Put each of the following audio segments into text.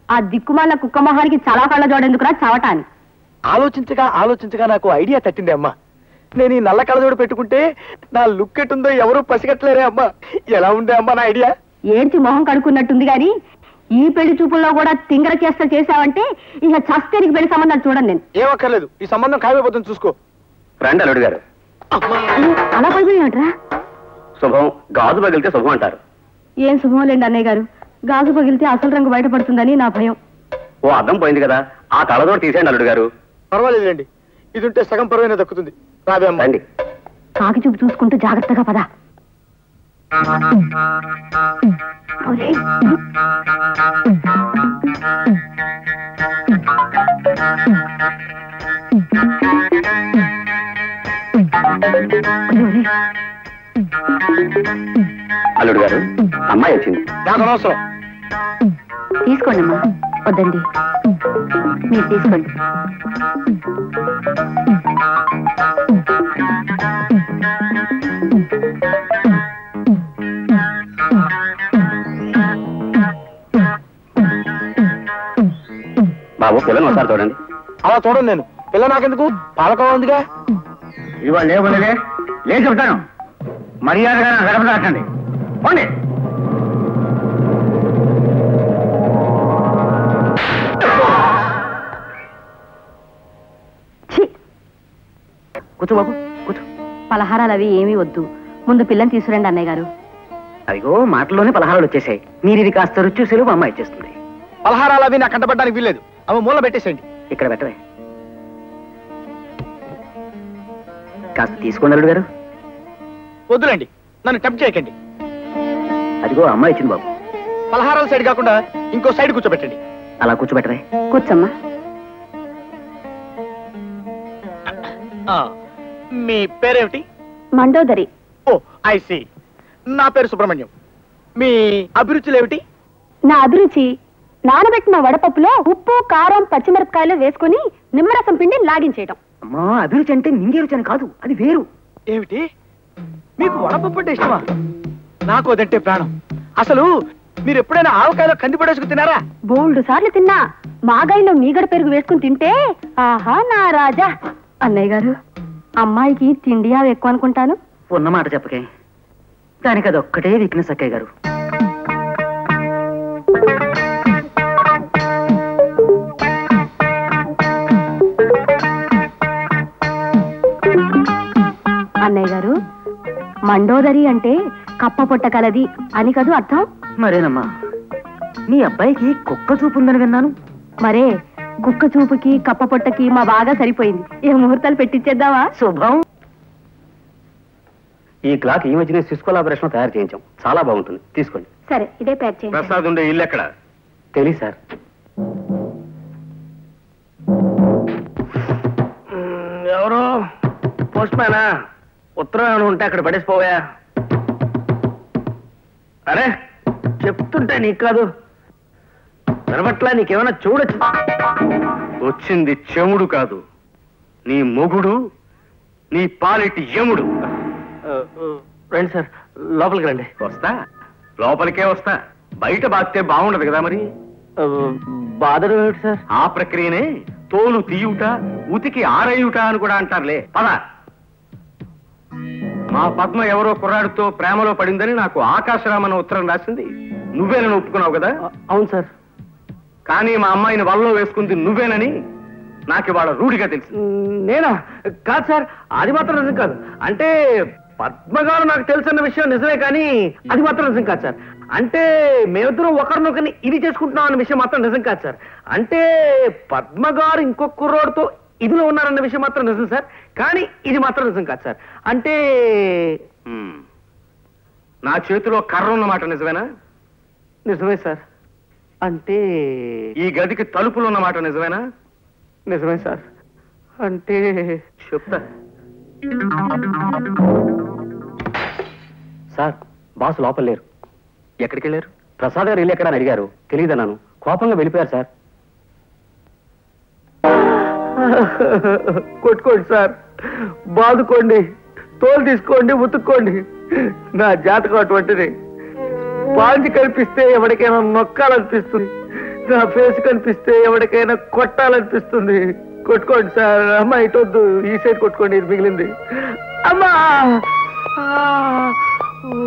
ఆ దిక్కుమాల కుక్క మొహానికి చాలా కళ్ళ జోడెందుకురా చవటాని ఆలోచించగా ఆలోచించగా నాకు ఐడియా తట్టింది అమ్మా నేను ఈ నల్ల కళ్ళజోడు పెట్టుకుంటే నా లుక్ ఎటుందో ఎవరూ పసిగట్టలేరే అమ్మా ఎలా ఉండే అమ్మా నా ఐడియా ఏంటి మొహం కడుక్కున్నట్టుంది గాని ఈ పెళ్లి చూపుల్లో కూడా తింగర చేస్త చేశావంటే ఇక చస్తే నీకు పెళ్లి సంబంధాలు చూడండి నేను ఏమక్కర్లేదు ఈ సంబంధం ఖాయమైపోతుంది చూసుకో రండి అల్లుడు గారు అయ్యో, అలా పడిపోయినట్రా శుభం గాజు పగిలితే శుభం అంటారు ఏం శుభం లేండి అన్నయ్య గారు గాజు పగిలితే అసలు రంగు బయటపడుతుందని నా భయం ఓ అద్దం పోయింది కదా ఆ కళ్ళజోడు తీసేయండి అల్లుడు గారు పర్వాలేదులేండి ఇది ఉంటే సగం పరువైనా దక్కుతుంది రాబే అమ్మా రండి కాకి చూపు చూసుకుంటూ జాగ్రత్తగా పద ఒరేయ్, ఒరేయ్, అల్లుడు గారు అమ్మాయి వచ్చింది నాకు అనవసరం తీసుకోండి అమ్మా వద్దండి మీరు తీసుకోండి బాబు పిల్లలు ఒకసారి చూడండి అలా చూడండి నేను పిల్ల నాకెందుకు పాలకోవ ఉందిగా ఇవాళ లేవులే లేచి చెప్తాను మర్యాదగా నా గడప దాటండి పోండి ఛీ కూర్చో బాబు కూర్చో పలహారాలు అవి ఏమీ వద్దు ముందు పిల్లని తీసుకురండి అన్నయ్య గారు అదిగో మాటల్లోనే పలహారాలు వచ్చేసాయి మీరు ఇది కాస్త రుచి చూసేలు మా అమ్మాయి ఇచ్చేస్తుంది పలహారాలు అవి నాకు కంటపడడానికి వీల్లేదు అవి మూల పెట్టేసేయండి ఇక్కడ పెట్టవే కాస్త తీసుకోండి అల్లుడు గారు వద్దులేండి నన్ను టెంప్ చేయకండి అదిగో అమ్మాయి ఇచ్చింది బాబు పలహారాల సైడ్ కాకుండా ఇంకో సైడ్ కూర్చోబెట్టండి అలా కూర్చోబెట్టవే కూర్చోమ్మా ఆ, మీ పేరేమిటి మండోదరి ఓ ఐ సి నా పేరు సుబ్రహ్మణ్యం మీ అభిరుచులు ఏమిటి నా అభిరుచి నానబెట్టిన వడపప్పులో ఉప్పు కారం పచ్చిమిరపకాయలు వేసుకుని నిమ్మరసం పిండి లాగించేయటం అమ్మా అభిరుచి అంటే నింగే రుచి అని కాదు అది వేరు ఏమిటి మీకు వడపప్పు అంటే ఇష్టమా నాకు అదంటే ప్రాణం అసలు మీరు ఎప్పుడైనా ఆవకాయలో కంది పడేసుకు తినారా బోల్డు సార్లు తిన్నా మాగాయిలో మీగడ పెరుగు వేసుకుని తింటే ఆహా నా రాజా అన్నయ్య గారు అమ్మాయికి తిండి అవి ఎక్కువ అనుకుంటాను ఉన్న మాట చెప్పకే దానికి అది ఒక్కటే వీక్నెస్ అక్కయ్య గారు అన్నయ్య గారు మండోదరి అంటే కప్ప పొట్ట కలది అని కదూ అర్థం మరేనమ్మా మీ అబ్బాయికి కుక్క చూపు ఉందని విన్నాను మరే కుక్క చూపుకి కప్ప పొట్టకి మా బాగా సరిపోయింది ఏ ముహూర్తాలు పెట్టించేద్దామా శుభం ఈ క్లాక్ ఈ మధ్యనే సిస్ కొలాబరేషన్ తయారు చేయించాం చాలా బాగుంటుంది తీసుకోండి సరే ఇదే ప్యాక్ చేయండి ప్రసాద్ ఉండే ఇల్లు ఎక్కడ తెలియదు సార్ ఎవరు పోస్ట్ మ్యానా ఉత్తరం ఏమైనా ఉంటే అక్కడ పడేసిపోవా అరే చెప్తుంటే నీకు కాదు వినబట్లా నీకేమైనా చూడొచ్చు వచ్చింది చెముడు కాదు నీ మొగుడు నీ పాలిటి యముడు రండి సార్ లోపలికి రండి వస్తా లోపలికే వస్తా బయట బాగితే బాగుండదు కదా మరి బాధలు ఏమిటి సార్ ఆ ప్రక్రియనే తోలు తీయుట ఉతికి ఆరయుట అని కూడా అంటారులే పద మా పద్మ ఎవరో కుర్రాడితో ప్రేమలో పడిందని నాకు ఆకాశరామన్న ఉత్తరం రాసింది నువ్వేనని ఒప్పుకున్నావు కదా అవును సార్ కానీ మా అమ్మాయిని వల్లో వేసుకుంది నువ్వేనని నాకు ఇవాళ రూఢిగా తెలుసు నేనా కాదు సార్ అది మాత్రం నిజం కాదు అంటే పద్మగారు నాకు తెలుసన్న విషయం నిజమే కానీ అది మాత్రం నిజం కాదు సార్ అంటే మేమిద్దరం ఒకరినొకరిని ఇది చేసుకుంటున్నాం అన్న విషయం మాత్రం నిజం కాదు సార్ అంటే పద్మగారు ఇంకొక కుర్రోడితో ఇదిలో ఉన్నారన్న విషయం మాత్రం నిజం సార్ కానీ ఇది మాత్రం నిజం కాదు సార్ అంటే నా చేతిలో కర్ర ఉన్నమాట నిజమేనా నిజమే సార్ అంటే ఈ గదికి తలుపులు ఉన్నమాట నిజమేనా నిజమే సార్ అంటే చెప్తా సార్ బాస్ లోపల లేరు ఎక్కడికి వెళ్ళారు ప్రసాద్ గారు ఇల్లు ఎక్కడ అని అడిగారు తెలియదన్నాను కోపంగా వెళ్ళిపోయారు సార్ కొట్టుకోండి సార్ బాదుకోండి తోలు తీసుకోండి ఉతుక్కోండి నా జాతకం అటువంటిది పాంచి కల్పిస్తే ఎవరికైనా నొక్కాలనిపిస్తుంది నా ఫేస్ కనిపిస్తే ఎవరికైనా కొట్టాలనిపిస్తుంది కొట్టుకోండి సార్ అమ్మా ఇటొద్దు ఈ సైడ్ కొట్టుకోండి ఇది మిగిలింది అమ్మా ఆ, ఓ,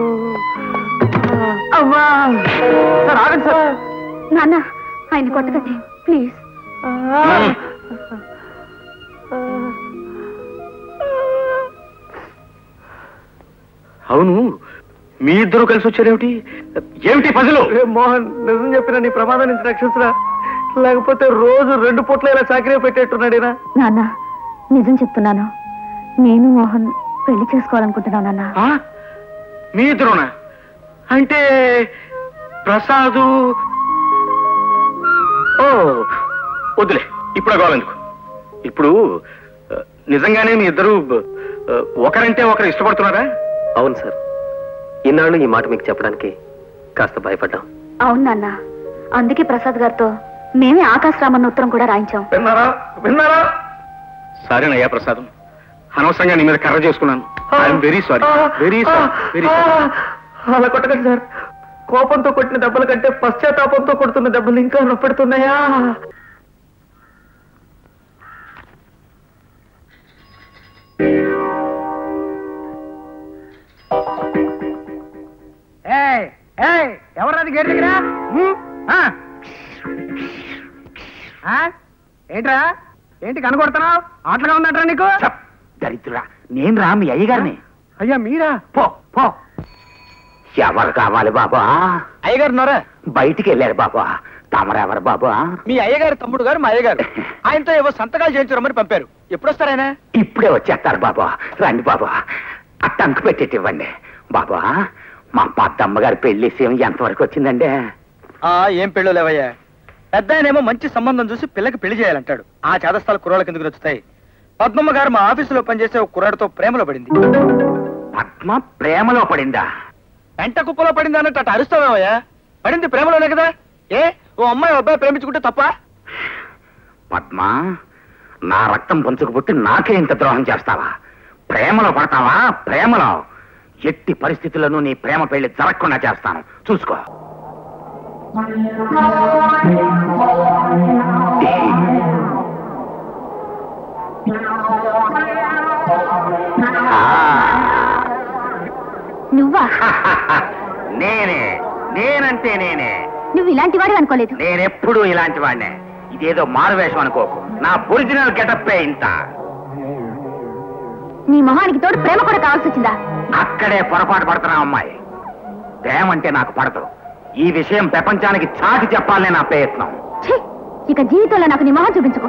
ఆ, అమ్మా సార్ ఆగండి సార్ నాన్న ఆయన కొట్టకండి ప్లీజ్ అవును మీ ఇద్దరు కలిసి వచ్చారేమిటి ఏమిటి పజలు రే మోహన్ నిజం చెప్పిన నీ ప్రమాదం నుంచి రక్షించరా లేకపోతే రోజు రెండు పూట్ల ఇలా చాకరీ పెట్టేట్టున్నాడేనా నాన్న నిజం చెప్తున్నాను నేను మోహన్ పెళ్లి చేసుకోవాలనుకుంటున్నాను నాన్న ఆ? మీ ఇద్దరునా అంటే ప్రసాదు ఓ వద్దులే ఇప్పుడు కావాలెందుకు ఇప్పుడు ఆ, నిజంగానే మీ ఇద్దరు ఆ, ఒకరంటే ఒకరు ఇష్టపడుతున్నారా అవును సార్ ఇన్నాళ్ళు ఈ మాట మీకు చెప్పడానికి కాస్త భయపడ్డాం అవును నాన్న అందుకే ప్రసాద్ గారితో మేమే ఆకాశ రామన్న ఉత్తరం కూడా రాయించాం విన్నారా విన్నారా సారీనయ్యా ప్రసాదం అనవసరంగా నీ మీద కర్ర చేసుకున్నాను I'm very sorry very sorry very sorry అలా కొట్టకండి సార్ కోపంతో కొట్టిన దెబ్బల కంటే పశ్చాత్తాపంతో కొడుతున్న దెబ్బలు ఇంకా నొప్పెడుతున్నాయా ఎవరది గేట్ దగ్గర ఏంట్రా ఏంటి కనకొడుతున్నావు ఆటలుగా ఉందంటరా నీకు దరిద్రుడా నేను రా మీ అయ్యగారిని అయ్యా మీరా పో పో ఎవరు కావాలి బాబా అయ్యగారు ఉన్నారా బయటికి వెళ్ళారు బాబా తమరెవరు బాబా మీ అయ్యగారు తమ్ముడు గారు మా అయ్యగారు ఆయనతో ఏవో సంతకాలు చేయించరమ్మని పంపారు ఎప్పుడు వస్తారాయన ఇప్పుడే వచ్చేస్తారు బాబా రండి బాబా ఆ టంకు పెట్టేటి ఇవ్వండి బాబా మా పద్దమ్మ గారి పెళ్లి విషయం ఎంతవరకు వచ్చిందండి ఏం పెళ్ళో లేవయ్యా పెద్ద ఆయనేమో మంచి సంబంధం చూసి పిల్లకి పెళ్లి చేయాలంటాడు ఆ చేదస్థాలు కుర్రాళ్ళకి ఎందుకు నచ్చుతాయి పద్మమ్మ గారు మా ఆఫీసులో పనిచేసే ఒక కుర్రాడితో ప్రేమలో పడింది పద్మ ప్రేమలో పడిందా వెంట కుప్పలో పడింది అన్నట్టు అటు అరుస్తావేమయ్యా పడింది ప్రేమలోనే కదా ఏ ఓ అమ్మాయి ఓ అబ్బాయి ప్రేమించుకుంటే తప్ప పద్మ నా రక్తం పంచుకు పుట్టి నాకే ఇంత ద్రోహం చేస్తావా ప్రేమలో పడతావా ప్రేమలో ఎట్టి పరిస్థితుల్లోనూ నీ ప్రేమ పెళ్లి జరగకుండా చేస్తాను చూసుకో నువ్వా నేనే నేనంటే నేనే నువ్వు ఇలాంటి వాడు అనుకోలేదు నేనెప్పుడు ఇలాంటి వాడినే ఇదేదో మారువేషం అనుకోకు నా ఒరిజినల్ గెటప్పే ఇంత నీ మొహానికి తోడు ప్రేమ కూడా కావాల్సి వచ్చిందా అక్కడే పొరపాటు పడుతున్నావు అమ్మాయి ప్రేమ అంటే నాకు పడదు ఈ విషయం ప్రపంచానికి చాటి చెప్పాలనే నా ప్రయత్నం ఛీ! ఇక జీవితంలో నాకు నీ మొహం చూపించుకో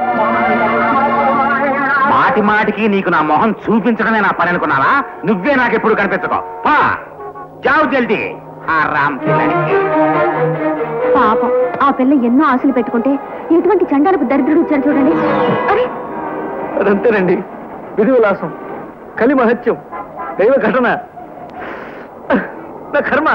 మాటి మాటికి నీకు నా మొహం చూపించడమే నా పని అనుకున్నావా నువ్వే నాకు ఎప్పుడు కనిపించకో పా జావు జల్దీ ఆ రామ్ కిలాడికి. పాపం ఆ పిల్ల ఎన్నో ఆశలు పెట్టుకుంటే ఎటువంటి చండాలకు దరిద్రుడు వచ్చారు చూడండి అరే అదంతేనండి విధి విలాసం కలి మహత్యం దైవ ఘటన నా కర్మ